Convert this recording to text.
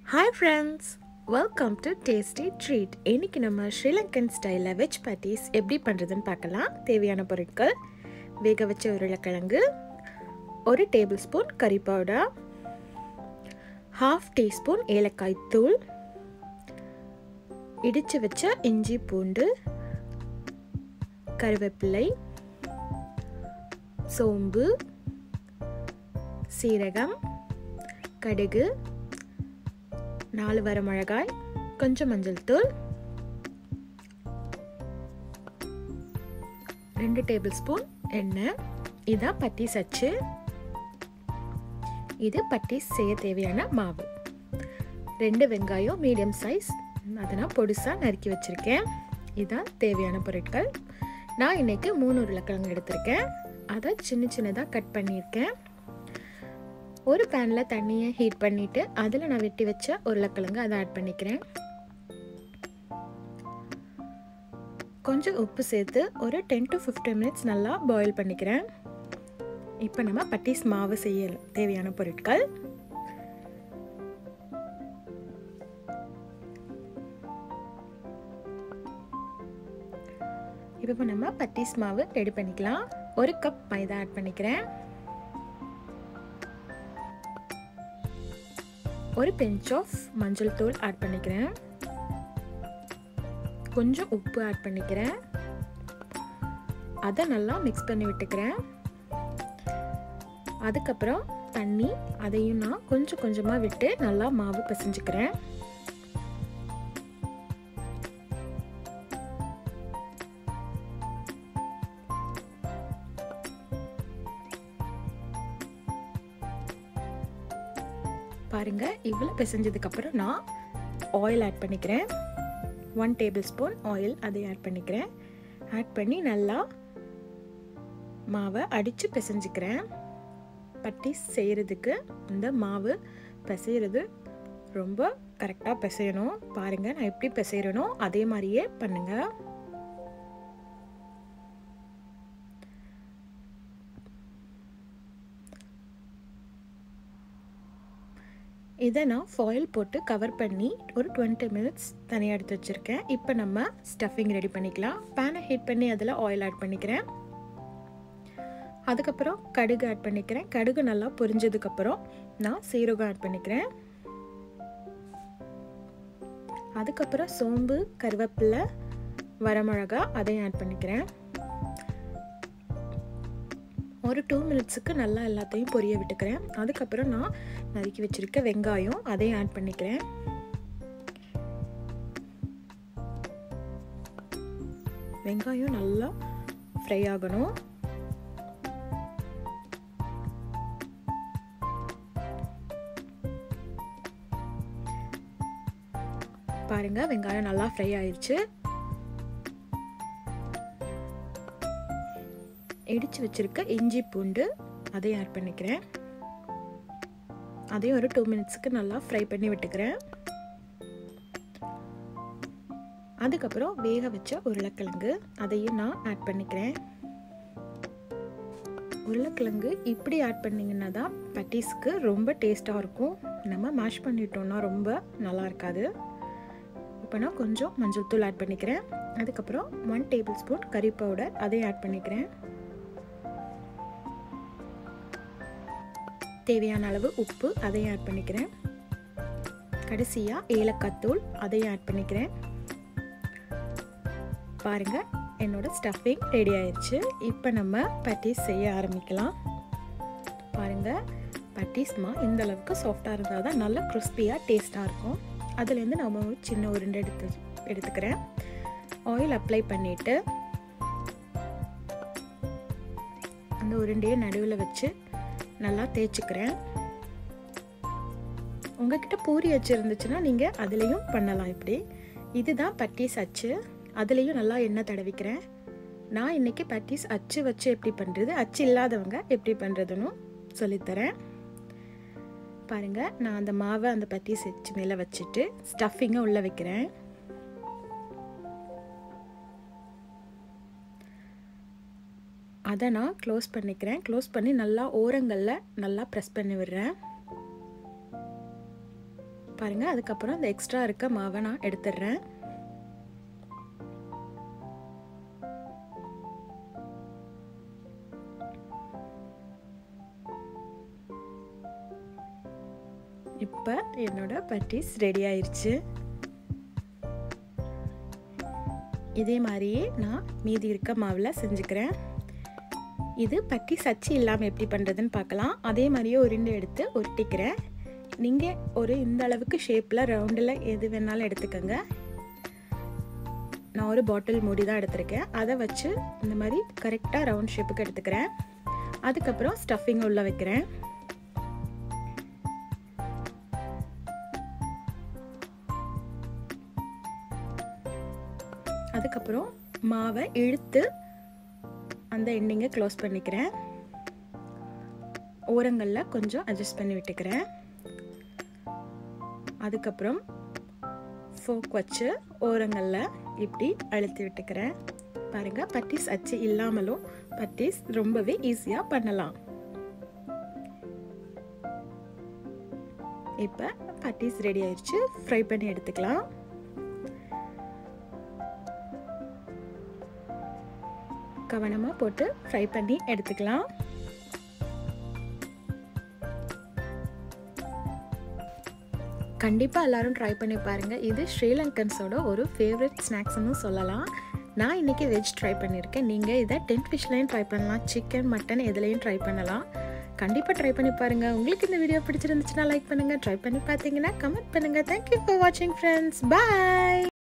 hi friends welcome to tasty treat இன்னைக்கு நம்ம ஸ்ரீலங்கன் ஸ்டைலில் வெஜ் பேட்டிஸ் எப்படி பண்ணுறதுன்னு பார்க்கலாம் தேவையான பொருட்கள் வேக வச்ச உருளைக்கிழங்கு ஒரு டேபிள் ஸ்பூன் கறி பவுடர் ஹாஃப் டீஸ்பூன் ஏலக்காய் தூள் இடித்து வச்ச இஞ்சி பூண்டு கருவேப்பிலை சோம்பு சீரகம் கடுகு நாலு வர மிளகாய் கொஞ்சம் மஞ்சள் தூள் ரெண்டு டேபிள் ஸ்பூன் எண்ணெய் இதான் பட்டீஸ் அச்சு இது பட்டீஸ் செய்ய தேவையான மாவு ரெண்டு வெங்காயம் மீடியம் சைஸ் அதை நான் பொடிசாக நறுக்கி வச்சுருக்கேன் இதுதான் தேவையான பொருட்கள் நான் இன்றைக்கி மூணு உருளைக்கிழங்கு எடுத்திருக்கேன் அதை சின்ன சின்னதாக கட் பண்ணியிருக்கேன் ஒரு பேனில் தண்ணியை ஹீட் பண்ணிவிட்டு அதில் நான் வெட்டி வச்ச உருளைக்கிழங்கு அதை ஆட் பண்ணிக்கிறேன் கொஞ்சம் உப்பு சேர்த்து ஒரு டென் டு ஃபிஃப்டீன் மினிட்ஸ் நல்லா பாயில் பண்ணிக்கிறேன் இப்போ நம்ம பட்டீஸ் மாவு செய்ய தேவையான பொருட்கள் இப்போ நம்ம பட்டீஸ் மாவு ரெடி பண்ணிக்கலாம் ஒரு கப் மைதா ஆட் பண்ணிக்கிறேன் ஒரு பிஞ்ச் ஆஃப் மஞ்சள் தூள் ஆட் பண்ணிக்கிறேன் கொஞ்சம் உப்பு ஆட் பண்ணிக்கிறேன் அதை நல்லா மிக்ஸ் பண்ணி விட்டுக்கிறேன் அதுக்கப்புறம் தண்ணி அதையும் நான் கொஞ்சம் கொஞ்சமாக விட்டு நல்லா மாவு பிசைஞ்சுக்கிறேன் பாருங்க இவ்வளோ பிசைஞ்சதுக்கப்புறம் நான் ஆயில் ஆட் பண்ணிக்கிறேன் ஒன் டேபிள் ஸ்பூன் ஆயில் அதை ஆட் பண்ணிக்கிறேன் ஆட் பண்ணி நல்லா மாவை அடித்து பிசைஞ்சிக்கிறேன் பட்டி செய்கிறதுக்கு இந்த மாவு பிசைகிறது ரொம்ப கரெக்டாக பிசையணும் பாருங்கள் நான் எப்படி பிசைகிறனோ அதே மாதிரியே பண்ணுங்கள் இதை நான் ஃபாயில் போட்டு கவர் பண்ணி ஒரு டுவெண்ட்டி மினிட்ஸ் தனியாக எடுத்து வச்சுருக்கேன் இப்போ நம்ம ஸ்டஃபிங் ரெடி பண்ணிக்கலாம் பேனை ஹீட் பண்ணி அதில் ஆயில் ஆட் பண்ணிக்கிறேன் அதுக்கப்புறம் கடுகு ஆட் பண்ணிக்கிறேன் கடுகு நல்லா பொரிஞ்சதுக்கப்புறம் நான் சீரகம் ஆட் பண்ணிக்கிறேன் அதுக்கப்புறம் சோம்பு கருவேப்பிலை வரமிளகா அதையும் ஆட் பண்ணிக்கிறேன் ஒரு டூ மினிட்ஸுக்கு நல்லா எல்லாத்தையும் பொரிய விட்டுக்கிறேன் அதுக்கப்புறம் நான் நறுக்கி வச்சுருக்க வெங்காயம் அதையும் ஆட் பண்ணிக்கிறேன் வெங்காயம் நல்லா ஃப்ரை ஆகணும் பாருங்க வெங்காயம் நல்லா ஃப்ரை ஆயிடுச்சு இடித்து வச்சுருக்க இஞ்சி பூண்டு அதையும் ஆட் பண்ணிக்கிறேன் அதையும் ஒரு டூ மினிட்ஸுக்கு நல்லா ஃப்ரை பண்ணி விட்டுக்கிறேன் அதுக்கப்புறம் வேக வச்ச உருளைக்கிழங்கு அதையும் நான் ஆட் பண்ணிக்கிறேன் உருளைக்கிழங்கு இப்படி ஆட் பண்ணிங்கன்னா தான் பட்டீஸ்க்கு ரொம்ப டேஸ்ட்டாக இருக்கும் நம்ம மேஷ் பண்ணிட்டோம்னா ரொம்ப நல்லா இருக்காது இப்போ நான் கொஞ்சம் மஞ்சள் தூள் ஆட் பண்ணிக்கிறேன் அதுக்கப்புறம் ஒன் டேபிள் ஸ்பூன் கறி பவுடர் அதையும் ஆட் பண்ணிக்கிறேன் தேவையான அளவு உப்பு அதையும் ஆட் பண்ணிக்கிறேன் கடைசியாக ஏலக்காய் தூள் அதையும் ஆட் பண்ணிக்கிறேன் பாருங்கள் என்னோட ஸ்டஃபிங் ரெடி ஆயிடுச்சு இப்போ நம்ம பட்டீஸ் செய்ய ஆரம்பிக்கலாம் பாருங்கள் பட்டீஸ்மா இந்த அளவுக்கு சாஃப்டாக இருந்தால் தான் நல்லா கிறிஸ்பியாக டேஸ்ட்டாக இருக்கும் அதுலேருந்து நம்ம ஒரு சின்ன உருண்டை எடுத்து எடுத்துக்கிறேன் ஆயில் அப்ளை பண்ணிவிட்டு அந்த உருண்டையை நடுவில் வச்சு நல்லா தேய்ச்சிக்கிறேன் உங்ககிட்ட பூரி அச்சு இருந்துச்சுன்னா நீங்கள் அதுலேயும் பண்ணலாம் இப்படி இதுதான் பட்டீஸ் அச்சு அதுலேயும் நல்லா எண்ணெய் தடவிக்கிறேன் நான் இன்றைக்கி பட்டீஸ் அச்சு வச்சு எப்படி பண்ணுறது அச்சு இல்லாதவங்க எப்படி பண்ணுறதுன்னு சொல்லித்தரேன் பாருங்கள் நான் அந்த மாவை அந்த பட்டீஸ் அச்சு மேலே வச்சுட்டு ஸ்டஃபிங்கை உள்ளே வைக்கிறேன் அதை நான் க்ளோஸ் பண்ணிக்கிறேன் க்ளோஸ் பண்ணி நல்லா ஓரங்களில் நல்லா ப்ரெஸ் பண்ணி விடுறேன் பாருங்கள் அதுக்கப்புறம் இந்த எக்ஸ்ட்ரா இருக்க மாவை நான் எடுத்துடுறேன் இப்போ என்னோட பட்டீஸ் ரெடி ஆயிடுச்சு இதே மாதிரியே நான் மீதி இருக்க மாவில் செஞ்சுக்கிறேன் இது பட்டி சச்சி இல்லாமல் எப்படி பண்ணுறதுன்னு பார்க்கலாம் அதே மாதிரியே உருண்டை எடுத்து ஒட்டிக்கிறேன் நீங்கள் ஒரு இந்த அளவுக்கு ஷேப்பில் ரவுண்டில் எது வேணாலும் எடுத்துக்கோங்க நான் ஒரு பாட்டில் மூடி தான் எடுத்திருக்கேன் அதை வச்சு இந்த மாதிரி கரெக்டாக ரவுண்ட் ஷேப்புக்கு எடுத்துக்கிறேன் அதுக்கப்புறம் ஸ்டஃபிங் உள்ளே வைக்கிறேன் அதுக்கப்புறம் மாவை இழுத்து அந்த எண்டிங்கை க்ளோஸ் பண்ணிக்கிறேன் ஓரங்களில் கொஞ்சம் அட்ஜஸ்ட் பண்ணி விட்டுக்கிறேன் அதுக்கப்புறம் ஃபோக் வச்சு ஓரங்களில் இப்படி அழுத்தி விட்டுக்கிறேன் பாருங்கள் பட்டீஸ் அச்சு இல்லாமலும் பட்டீஸ் ரொம்பவே ஈஸியாக பண்ணலாம் இப்போ பட்டீஸ் ரெடி ஆயிடுச்சு ஃப்ரை பண்ணி எடுத்துக்கலாம் கவனமாக போட்டு ஃப்ரை பண்ணி எடுத்துக்கலாம் கண்டிப்பாக எல்லோரும் ட்ரை பண்ணி பாருங்கள் இது ஸ்ரீலங்கன்ஸோட ஒரு ஃபேவரட் ஸ்நாக்ஸ்னு சொல்லலாம் நான் இன்றைக்கி வெஜ் ட்ரை பண்ணியிருக்கேன் நீங்கள் இதை டென்ட் ஃபிஷ்லையும் ட்ரை பண்ணலாம் சிக்கன் மட்டன் எதுலேயும் ட்ரை பண்ணலாம் கண்டிப்பாக ட்ரை பண்ணி பாருங்கள் உங்களுக்கு இந்த வீடியோ பிடிச்சிருந்துச்சுன்னா லைக் பண்ணுங்கள் ட்ரை பண்ணி பார்த்தீங்கன்னா கமெண்ட் பண்ணுங்கள் தேங்க்யூ ஃபார் வாட்சிங் ஃப்ரெண்ட்ஸ் பாய்